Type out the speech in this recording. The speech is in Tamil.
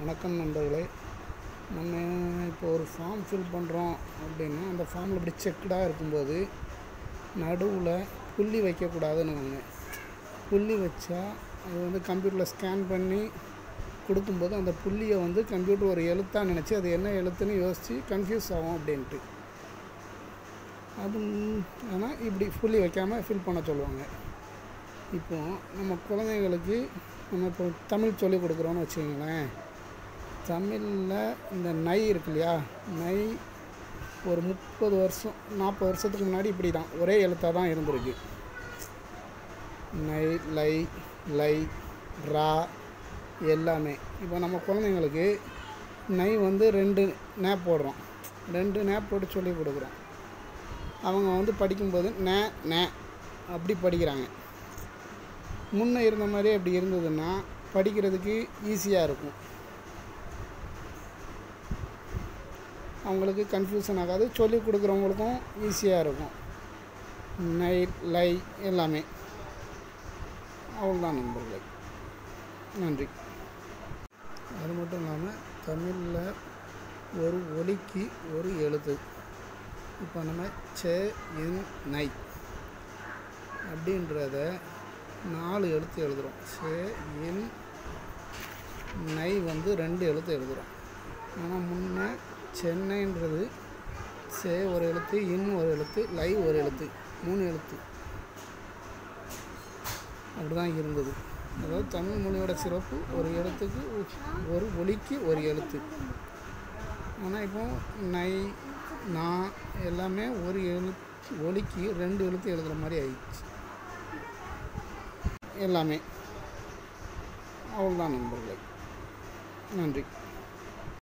வணக்கம் நண்பர்களே நம்ம இப்போ ஒரு ஃபார்ம் ஃபில் பண்ணுறோம் அப்படின்னா அந்த ஃபார்மில் இப்படி செக்குடாக இருக்கும்போது நடுவில் புள்ளி வைக்கக்கூடாதுன்னு ஒன்று புள்ளி வச்சா அது வந்து கம்ப்யூட்டரில் ஸ்கேன் பண்ணி கொடுக்கும்போது அந்த புள்ளியை வந்து கம்ப்யூட்டர் ஒரு எழுத்தாக நினச்சி அது என்ன எழுத்துன்னு யோசித்து கன்ஃபியூஸ் ஆகும் அப்படின்ட்டு அது ஆனால் இப்படி புள்ளி வைக்காமல் ஃபில் பண்ண சொல்லுவாங்க இப்போ நம்ம குழந்தைங்களுக்கு நம்ம இப்போ தமிழ் சொல்லிக் கொடுக்குறோன்னு வச்சுக்கோங்களேன் தமிழில் இந்த நை இருக்கு இல்லையா நை ஒரு முப்பது வருஷம் நாற்பது வருஷத்துக்கு முன்னாடி இப்படி தான் ஒரே எழுத்தாக தான் இருந்திருக்கு நை லை லை ரா எல்லாமே இப்போ நம்ம குழந்தைங்களுக்கு நை வந்து ரெண்டு நேப் போடுறோம் ரெண்டு நேப் போட்டு சொல்லி கொடுக்குறோம் அவங்க வந்து படிக்கும்போது நே நே அப்படி படிக்கிறாங்க முன்னே இருந்த மாதிரியே அப்படி இருந்ததுன்னா படிக்கிறதுக்கு ஈஸியாக இருக்கும் அவங்களுக்கு கன்ஃபியூஷன் ஆகாது சொல்லிக் கொடுக்குறவங்களுக்கும் ஈஸியாக இருக்கும் நை லை எல்லாமே அவ்வளோதான் நண்பர்களே நன்றி அது மட்டும் இல்லாமல் தமிழில் ஒரு ஒலிக்கு ஒரு எழுத்து இப்போ நம்ம செ இன் நை அப்படின்றத நாலு எழுத்து எழுதுகிறோம் செ இன் நை வந்து ரெண்டு எழுத்து எழுதுகிறோம் ஆனால் முன்னே சென்னைன்றது சே ஒரு எழுத்து இன் ஒரு எழுத்து லை ஒரு எழுத்து மூணு எழுத்து அப்படி தான் இருந்தது அதாவது தமிழ் மொழியோட சிறப்பு ஒரு எழுத்துக்கு ஒரு ஒலிக்கு ஒரு எழுத்து ஆனால் இப்போ நை நா எல்லாமே ஒரு எழுத்து ஒலிக்கு ரெண்டு எழுத்து எழுதுகிற மாதிரி ஆயிடுச்சு எல்லாமே அவ்வளோதான் நண்பர்களே நன்றி